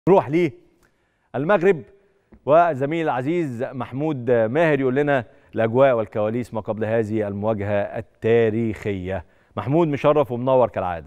نروح ليه المغرب وزميل العزيز محمود ماهر يقول لنا الاجواء والكواليس ما قبل هذه المواجهه التاريخيه محمود مشرف ومنور كالعاده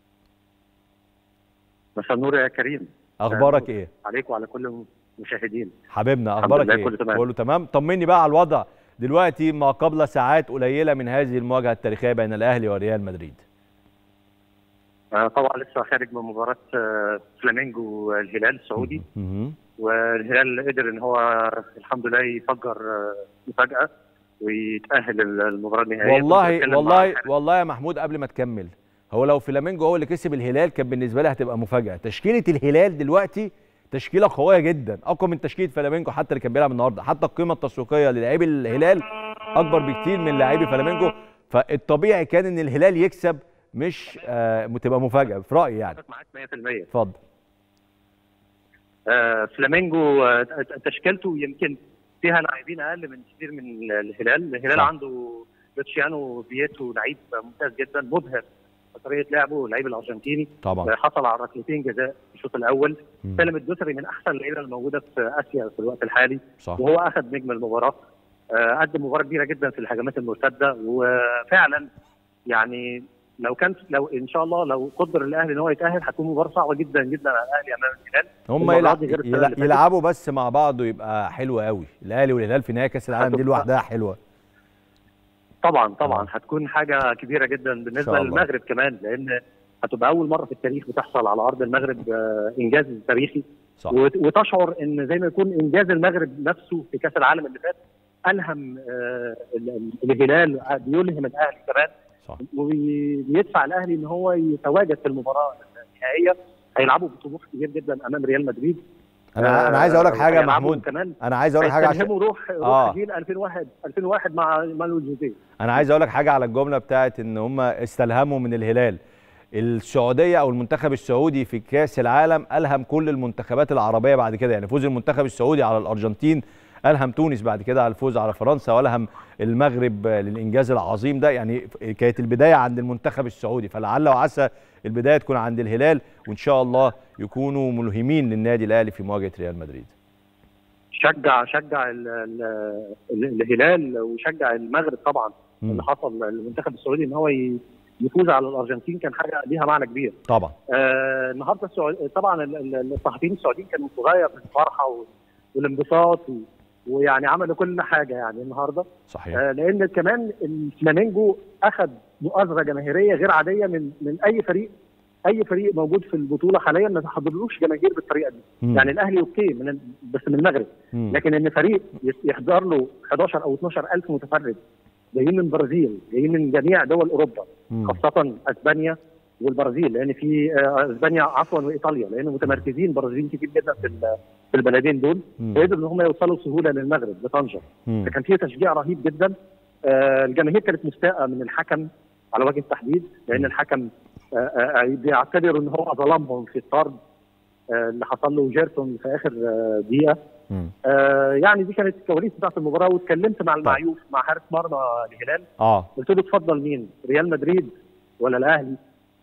مساء النور يا كريم اخبارك ايه عليك وعلى كل المشاهدين حبيبنا الحمد اخبارك لله، ايه كله تمام. كله تمام طمني بقى على الوضع دلوقتي ما قبل ساعات قليله من هذه المواجهه التاريخيه بين الاهلي وريال مدريد آه، طبعا لسه خارج من مباراه آه، فلامينجو الهلال السعودي مهم. والهلال قدر ان هو الحمد لله يفجر آه، مفاجاه ويتاهل المباراه النهائيه كنت والله بتكلم مع والله الحارس. والله يا محمود قبل ما تكمل هو لو فلامينجو هو اللي كسب الهلال كان بالنسبه لي هتبقى مفاجاه تشكيله الهلال دلوقتي تشكيله قويه جدا اقوى من تشكيله فلامينجو حتى اللي كان بيلعب النهارده حتى القيمه التسويقيه للاعبي الهلال اكبر بكتير من لاعبي فلامينجو فالطبيعي كان ان الهلال يكسب مش آه تبقى مفاجاه في رايي يعني معاك 100% اتفضل آه، فلامينجو آه، تشكيلته يمكن فيها لاعبين اقل من كثير من الهلال، الهلال صح. عنده لوتشيانو فييتو لعيب ممتاز جدا مبهر في طريقه لعبه اللعيب الارجنتيني طبعا آه، حصل على ركلتين جزاء في الشوط الاول مم. سالم الدوسري من احسن اللعيبه الموجوده في اسيا في الوقت الحالي صح وهو اخذ نجم المباراه آه، قدم مباراه كبيره جدا في الهجمات المرتده وفعلا يعني لو كان لو ان شاء الله لو قدر الاهلي ان هو يتاهل هتكون مباراه صعبه جدا جدا على الاهلي امام الهلال هم المرة يلعب دي غير السنة يلع- اللي فاتت. يلعبوا بس مع بعض ويبقى حلو قوي الاهلي والهلال في نهائي كاس العالم دي هتبقى- لوحدها حلوه طبعا طبعا آه. هتكون حاجه كبيره جدا إن بالنسبه شاء الله. للمغرب كمان لان هتبقى اول مره في التاريخ بتحصل على ارض المغرب آه، انجاز تاريخي صح وت- وتشعر ان زي ما يكون انجاز المغرب نفسه في كاس العالم اللي فات الهم آه، ال- ال- الهلال بيلهم الاهلي كمان صح وبيدفع الاهلي ان هو يتواجد في المباراه النهائيه هيلعبوا بطموح كبير جدا امام ريال مدريد انا انا عايز اقول لك حاجه يا هيلعبوا محمود كمان انا عايز اقول لك حاجه عشان هيستلهموا روح روح آه. جيل 2001 2001 مع مانويل جوزيه انا عايز اقول لك حاجه على الجمله بتاعت ان هم استلهموا من الهلال السعوديه او المنتخب السعودي في كاس العالم الهم كل المنتخبات العربيه بعد كده يعني فوز المنتخب السعودي على الارجنتين الهم تونس بعد كده على الفوز على فرنسا والهم المغرب للانجاز العظيم ده يعني كانت البدايه عند المنتخب السعودي فلعل وعسى البدايه تكون عند الهلال وان شاء الله يكونوا ملهمين للنادي الاهلي في مواجهه ريال مدريد شجع شجع ال ال ال الهلال وشجع المغرب طبعا مم. اللي حصل المنتخب السعودي ان هو ي- يفوز على الارجنتين كان حاجه ليها معنى كبير طبعا آه النهارده السعود... طبعا ال- ال- الصحفيين السعوديين كانوا في غايه من الفرحه و- والانبساط و... ويعني عملوا كل حاجه يعني النهارده صحيح آه لان كمان الفلامينجو اخذ مؤازره جماهيريه غير عاديه من من اي فريق اي فريق موجود في البطوله حاليا ما تحضرلوش جماهير بالطريقه دي مم. يعني الاهلي اوكي من ال- بس من المغرب مم. لكن ان فريق يس- يحضر له 11 او 12 الف متفرج جايين من البرازيل جايين من جميع دول اوروبا مم. خاصه اسبانيا والبرازيل لان في آه، اسبانيا عفوا وايطاليا لان متمركزين برازيليين كتير جدا في ال- في البلدين دول مم. فقدروا ان هم يوصلوا بسهوله للمغرب لطنجه مم. فكان في تشجيع رهيب جدا آه، الجماهير كانت مستاءه من الحكم على وجه التحديد لان الحكم آه، آه، بيعتبر ان هو ظلمهم في الطرد آه، اللي حصل له جيرسون في اخر آه، دقيقه مم. آه، يعني دي كانت الكواليس بتاعت المباراه واتكلمت مع المعيوف مع حارس مرمى الهلال اه قلت له تفضل مين ريال مدريد ولا الاهلي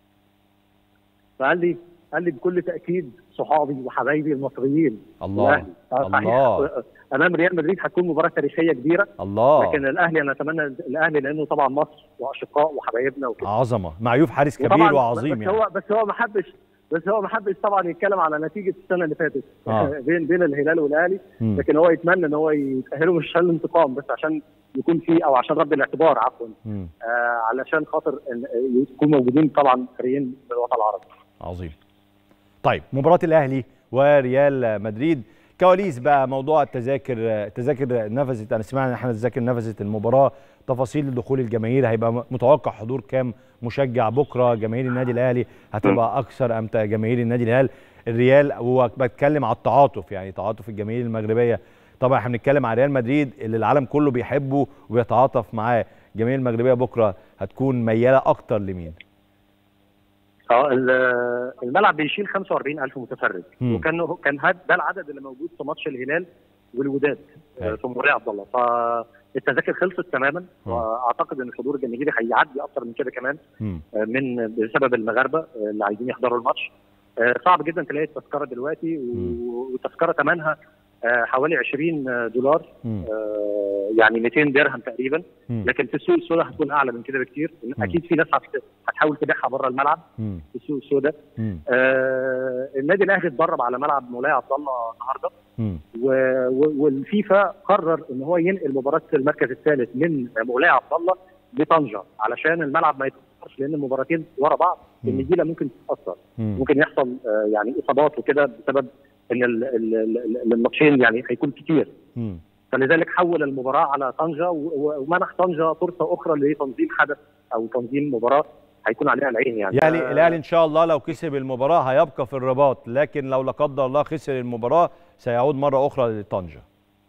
فقال لي قال لي بكل تاكيد صحابي وحبايبي المصريين الله الأهلي. آه، صحيح. الله. امام ريال مدريد هتكون مباراه تاريخيه كبيره الله لكن الاهلي انا اتمنى الاهلي لانه طبعا مصر واشقاء وحبايبنا وكده عظمه معيوف حارس كبير وطبعاً وعظيم بس يعني هو بس هو ما حبش بس هو ما حبش طبعا يتكلم على نتيجه السنه اللي فاتت آه. بين بين الهلال والاهلي مم. لكن هو يتمنى ان هو يتاهلوا مش عشان الانتقام بس عشان يكون في او عشان رد الاعتبار عفوا مم. آه علشان خاطر إن- آه، يكون موجودين طبعا فريقين من الوطن العربي عظيم طيب مباراة الأهلي وريال مدريد كواليس بقى موضوع التذاكر التذاكر نفذت أنا سمعنا إن احنا التذاكر نفذت المباراة تفاصيل دخول الجماهير هيبقى متوقع حضور كام مشجع بكرة جماهير النادي الأهلي هتبقى أكثر أم جماهير النادي الهلال الريال وبتكلم على التعاطف يعني تعاطف الجماهير المغربية طبعا احنا بنتكلم على ريال مدريد اللي العالم كله بيحبه وبيتعاطف معاه الجماهير المغربية بكرة هتكون ميالة أكتر لمين؟ اه ال- الملعب بيشيل 45000 متفرج مم. وكان كان هاد- ده العدد اللي موجود في ماتش الهلال والوداد أيوة. آه، في مباراه عبد الله فالتذاكر خلصت تماما مم. واعتقد ان الحضور الجماهيري هيعدي اكتر من كده كمان مم. آه، من بسبب المغاربه آه، اللي عايزين يحضروا الماتش آه، صعب جدا تلاقي التذكره دلوقتي و- مم. والتذكره ثمنها آه، حوالي 20 دولار مم. آه، يعني 200 درهم تقريبا مم. لكن في السوق السوداء هتكون اعلى من كده بكتير اكيد في ناس هت- هتحاول تبيعها بره الملعب مم. في السوق السوداء مم. آه، النادي الاهلي اتدرب على ملعب مولاي عبد الله النهارده مم. و- و- والفيفا قرر ان هو ينقل مباراه المركز الثالث من مولاي عبد الله لطنجه علشان الملعب ما يتاثرش لان المباراتين ورا بعض مم. النجيله ممكن تتاثر مم. ممكن يحصل آه، يعني اصابات وكده بسبب ان ال- ال- ال- الماتشين يعني هيكون كتير مم. فلذلك حول المباراه على طنجه و- و- ومنح طنجه فرصه اخرى لتنظيم حدث او تنظيم مباراه هيكون عليها العين يعني يعني ف- الاهلي ان شاء الله لو كسب المباراه هيبقى في الرباط لكن لو لا قدر الله خسر المباراه سيعود مره اخرى لطنجه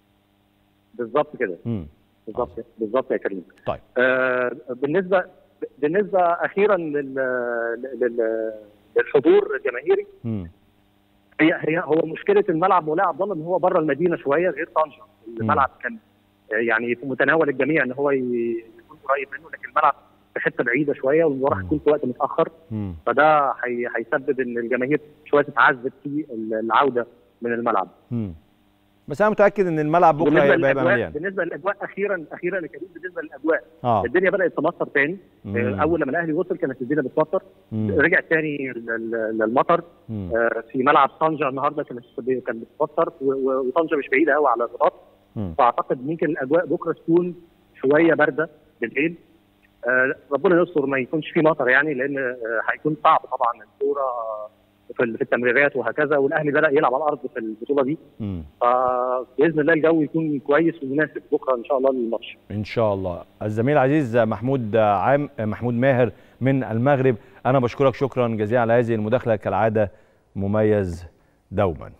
بالظبط كده مم. بالظبط بالظبط يا كريم طيب آه بالنسبه بالنسبه اخيرا لل لل- للحضور الجماهيري مم. هي هي هو مشكله الملعب مولاي عبد الله ان هو بره المدينه شويه غير طنجه الملعب كان آه، يعني في متناول الجميع ان هو ي- يكون قريب منه لكن الملعب في حته بعيده شويه والمباراه مم. هتكون في وقت متاخر مم. فده هي- هيسبب ان الجماهير شويه تتعذب في العوده من الملعب مم. بس انا متاكد ان الملعب بكره بالنسبه هيبقى يبقى للاجواء مليان بالنسبه للاجواء اخيرا اخيرا يا كريم بالنسبه للاجواء اه الدنيا بدات تمطر تاني مم. آه، اول لما الاهلي وصل كانت الدنيا بتمطر مم. رجع تاني لل- للمطر مم. آه، في ملعب طنجه النهارده كانت كانت بتمطر و- و- وطنجه مش بعيده قوي على الرباط مم. فاعتقد ممكن الاجواء بكره تكون شويه بارده بالليل آه، ربنا يستر ما يكونش في مطر يعني لان آه، هيكون صعب طبعا الكوره في ال- في التمريرات وهكذا والاهلي بدا يلعب على الارض في البطوله دي مم. فباذن الله الجو يكون كويس ومناسب بكره ان شاء الله للماتش ان شاء الله الزميل العزيز محمود عام محمود ماهر من المغرب انا بشكرك شكرا جزيلا على هذه المداخله كالعاده مميز دوما